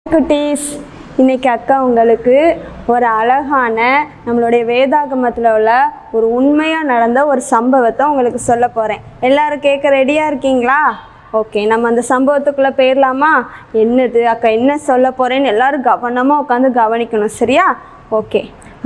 குட்டீஸ் இன்னைக்கு அக்கா உங்களுக்கு ஒரு அழகான நம்மளுடைய வேதாகமத்தில் உள்ள ஒரு உண்மையாக நடந்த ஒரு சம்பவத்தை உங்களுக்கு சொல்ல போகிறேன் எல்லாரும் கேட்க ரெடியாக இருக்கீங்களா ஓகே நம்ம அந்த சம்பவத்துக்குள்ளே போயிடலாமா என்னது அக்கா என்ன சொல்ல போகிறேன்னு எல்லாரும் கவனமாக உட்காந்து கவனிக்கணும் சரியா ஓகே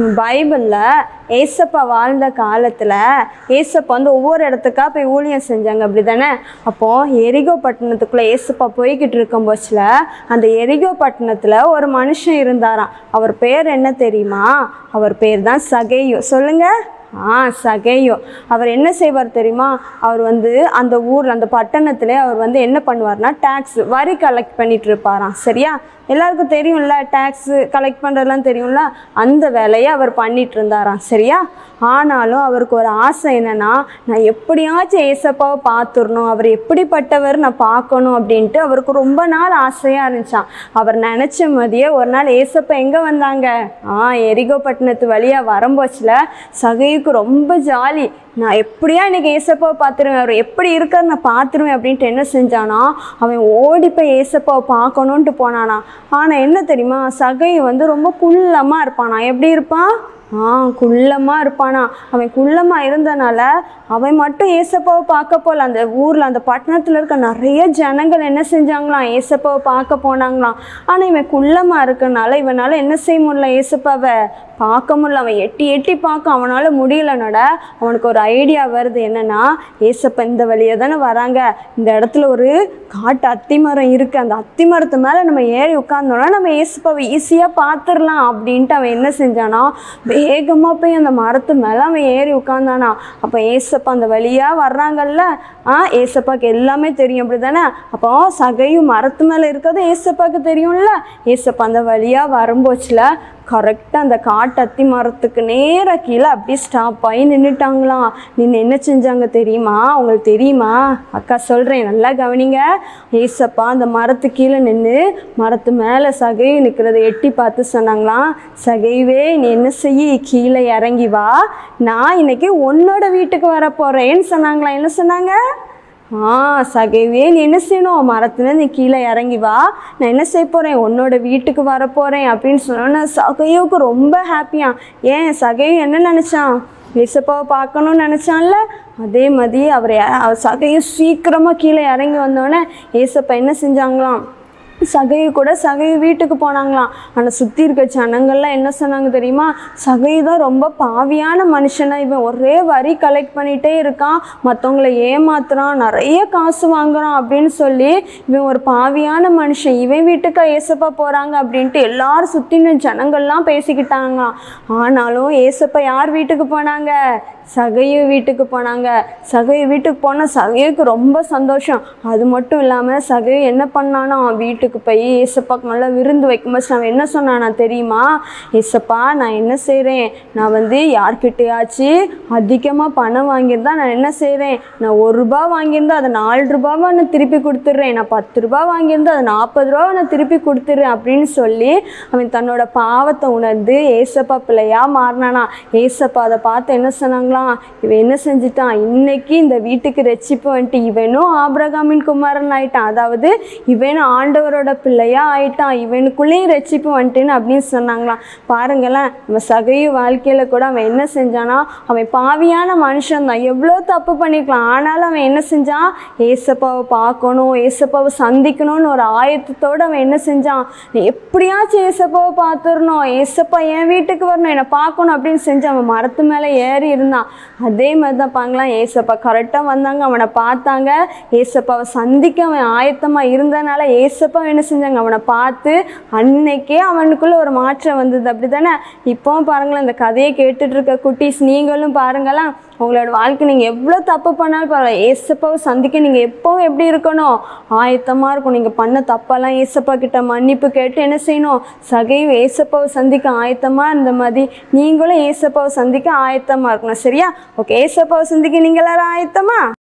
பைபிளில் ஏசப்பா வாழ்ந்த காலத்தில் ஏசப்பா வந்து ஒவ்வொரு இடத்துக்கா போய் ஊழியம் செஞ்சாங்க அப்படி தானே அப்போது எரிகோ பட்டணத்துக்குள்ளே ஏசப்பா போய்கிட்டு இருக்கும் போச்சில் அந்த எரிகோ பட்டணத்தில் ஒரு மனுஷன் இருந்தாராம் அவர் பேர் என்ன தெரியுமா அவர் பேர் தான் சகையோ சொல்லுங்கள் ஆ சகையோ அவர் என்ன செய்வார் தெரியுமா அவர் வந்து அந்த ஊரில் அந்த பட்டணத்திலே அவர் வந்து என்ன பண்ணுவார்னா டேக்ஸ் வரி கலெக்ட் பண்ணிட்டு இருப்பாராம் சரியா எல்லாருக்கும் தெரியும்ல டேக்ஸ் கலெக்ட் பண்ணுறதுலாம் தெரியும்ல அந்த வேலையை அவர் பண்ணிட்டு இருந்தாராம் சரியா ஆனாலும் அவருக்கு ஒரு ஆசை என்னன்னா நான் எப்படியாச்சும் ஏசப்பாவை பார்த்துடணும் அவர் எப்படிப்பட்டவர் நான் பார்க்கணும் அப்படின்ட்டு அவருக்கு ரொம்ப நாள் ஆசையாக இருந்துச்சான் அவர் நினச்ச மாதிரியே ஒரு நாள் ஏசப்பா எங்கே வந்தாங்க ஆ எரிகோ பட்டணத்து வழியாக வரும்போச்சில் சகையுக்கு ரொம்ப ஜாலி நான் எப்படியா இன்னைக்கு ஏசப்பாவை பார்த்துருவேன் அவர் எப்படி இருக்கார் நான் பார்த்துருவேன் அப்படின்ட்டு என்ன செஞ்சானா அவன் ஓடி போய் ஏசப்பாவை பார்க்கணுன்ட்டு போனானா ஆனால் என்ன தெரியுமா சகை வந்து ரொம்ப குள்ளமாக இருப்பானா எப்படி இருப்பான் ஆ குள்ளமாக இருப்பானா அவன் குள்ளமாக இருந்தனால அவன் மட்டும் ஏசப்பாவை பார்க்க போகல அந்த ஊரில் அந்த பட்டணத்தில் இருக்க நிறைய ஜனங்கள் என்ன செஞ்சாங்களாம் ஏசப்பாவை பார்க்க போனாங்களாம் ஆனால் இவன் குள்ளமாக இருக்கனால இவனால் என்ன செய்ய முடியல ஏசப்பாவை பார்க்க முடியல அவன் எட்டி எட்டி பார்க்க அவனால் முடியலனோட அவனுக்கு ஒரு ஐடியா வருது என்னன்னா ஏசப்பா இந்த வழியே தானே வராங்க இந்த இடத்துல ஒரு காட்டு அத்திமரம் இருக்குது அந்த அத்திமரத்து மேலே நம்ம ஏறி உட்கார்ந்தோம்னா நம்ம ஏசப்பாவை ஈஸியாக பார்த்துடலாம் அப்படின்ட்டு அவன் என்ன செஞ்சானா வேகமாக போய் அந்த மரத்து மேலே அவன் ஏறி உட்கார்ந்தானா அப்போ ஏசப்பா அந்த வழியாக வர்றாங்கல்ல ஆ ஏசப்பாக்கு எல்லாமே தெரியும் அப்படி தானே அப்போ சகையும் மரத்து மேலே இருக்கிறது ஏசப்பாக்கு தெரியும்ல ஏசப்பா அந்த வழியாக வரும்போச்சில் கரெக்டாக அந்த காட்டு அத்தி மரத்துக்கு நேராக கீழே அப்படியே ஸ்டாப் ஆகி நின்றுட்டாங்களாம் நின்று என்ன செஞ்சாங்க தெரியுமா உங்களுக்கு தெரியுமா அக்கா சொல்கிறேன் நல்லா கவனிங்க ஏசப்பா அந்த மரத்து கீழே நின்று மரத்து மேலே சகை நிற்கிறத எட்டி பார்த்து சொன்னாங்களாம் சகைவே நீ என்ன செய்யி கீழே இறங்கி வா நான் இன்னைக்கு உன்னோட வீட்டுக்கு வர போகிறேன்னு சொன்னாங்களாம் என்ன சொன்னாங்க ஆ சகைவே நீ என்ன செய்யணும் மரத்துல நீ கீழே இறங்கி வா நான் என்ன செய்ய போகிறேன் உன்னோட வீட்டுக்கு வர போகிறேன் அப்படின்னு சொன்னோன்னே சகையுக்கு ரொம்ப ஹாப்பியா ஏன் சகையு என்ன நினச்சான் ஏசப்பாவை பார்க்கணும்னு நினச்சான்ல அதே மாதிரி அவர் அவர் சகையும் சீக்கிரமாக கீழே இறங்கி வந்தோடனே ஏசப்பா என்ன செஞ்சாங்களாம் சகையை கூட சகையை வீட்டுக்கு போனாங்களாம் ஆனால் சுற்றி இருக்க ஜனங்கள்லாம் என்ன சொன்னாங்க தெரியுமா சகை தான் ரொம்ப பாவியான மனுஷனா இவன் ஒரே வரி கலெக்ட் பண்ணிகிட்டே இருக்கான் மற்றவங்களை ஏமாத்துறான் நிறைய காசு வாங்குறான் அப்படின்னு சொல்லி இவன் ஒரு பாவியான மனுஷன் இவன் வீட்டுக்கா ஏசப்பா போகிறாங்க அப்படின்ட்டு எல்லாரும் சுற்றின ஜனங்கள்லாம் பேசிக்கிட்டாங்களாம் ஆனாலும் ஏசப்பா யார் வீட்டுக்கு போனாங்க சகையு வீட்டுக்கு போனாங்க சகையு வீட்டுக்கு போனால் சகையுக்கு ரொம்ப சந்தோஷம் அது மட்டும் இல்லாமல் சகையு என்ன பண்ணானா வீட்டுக்கு போய் ஏசப்பாக்கு நல்லா விருந்து வைக்கும்போது அவன் என்ன சொன்னானா தெரியுமா ஏசப்பா நான் என்ன செய்கிறேன் நான் வந்து யார்கிட்டயாச்சு அதிகமாக பணம் வாங்கியிருந்தா நான் என்ன செய்கிறேன் நான் ஒரு ரூபா வாங்கியிருந்தா அதை நாலு ரூபாவை நான் திருப்பி கொடுத்துட்றேன் நான் பத்து ரூபா வாங்கியிருந்தா அதை நாற்பது ரூபாவை நான் திருப்பி கொடுத்துட்றேன் அப்படின்னு சொல்லி அவன் தன்னோட பாவத்தை உணர்ந்து ஏசப்பா பிள்ளையா மாறினானா ஏசப்பா அதை பார்த்து என்ன சொன்னாங்களா பார்க்கலாம் இவன் என்ன செஞ்சிட்டான் இன்னைக்கு இந்த வீட்டுக்கு ரெச்சிப்பு வந்துட்டு இவனும் ஆபிரகாமின் குமாரன் ஆயிட்டான் அதாவது இவனும் ஆண்டவரோட பிள்ளையா ஆயிட்டான் இவனுக்குள்ளேயும் ரெச்சிப்பு வந்துட்டுன்னு அப்படின்னு சொன்னாங்களாம் பாருங்களேன் நம்ம சகையு வாழ்க்கையில கூட அவன் என்ன செஞ்சானா அவன் பாவியான மனுஷன் தான் எவ்வளோ தப்பு பண்ணிக்கலாம் ஆனாலும் அவன் என்ன செஞ்சான் ஏசப்பாவை பார்க்கணும் ஏசப்பாவை சந்திக்கணும்னு ஒரு ஆயத்தத்தோடு அவன் என்ன செஞ்சான் நீ எப்படியாச்சும் ஏசப்பாவை பார்த்துடணும் ஏசப்பா என் வீட்டுக்கு வரணும் என்னை பார்க்கணும் அப்படின்னு செஞ்சு அவன் மரத்து மேலே ஏறி இருந்தான் அதே மாதிரி தான் பாங்களாம் ஏசப்பா கரெக்டாக வந்தாங்க அவனை பார்த்தாங்க ஏசப்பாவை சந்திக்க அவன் ஆயத்தமாக இருந்தனால ஏசப்பா என்ன செஞ்சாங்க அவனை பார்த்து அன்னைக்கே அவனுக்குள்ள ஒரு மாற்றம் வந்தது அப்படி தானே இப்போவும் பாருங்களேன் இந்த கதையை கேட்டுட்டு இருக்க குட்டீஸ் நீங்களும் பாருங்களேன் உங்களோட வாழ்க்கை நீங்கள் எவ்வளோ தப்பு பண்ணாலும் பரவாயில்ல ஏசப்பாவை சந்திக்க நீங்கள் எப்போவும் எப்படி இருக்கணும் ஆயத்தமாக இருக்கும் நீங்கள் பண்ண தப்பெல்லாம் ஏசப்பா கிட்ட மன்னிப்பு கேட்டு என்ன செய்யணும் சகையும் ஏசப்பாவை சந்திக்க ஆயத்தமாக இருந்த மாதிரி நீங்களும் ஏசப்பாவை சந்திக்க ஆயத்தமாக இருக்கணும் சரியா ஓகே ஏசப்பாவை சந்திக்க நீங்கள் எல்லாரும் ஆயத்தமா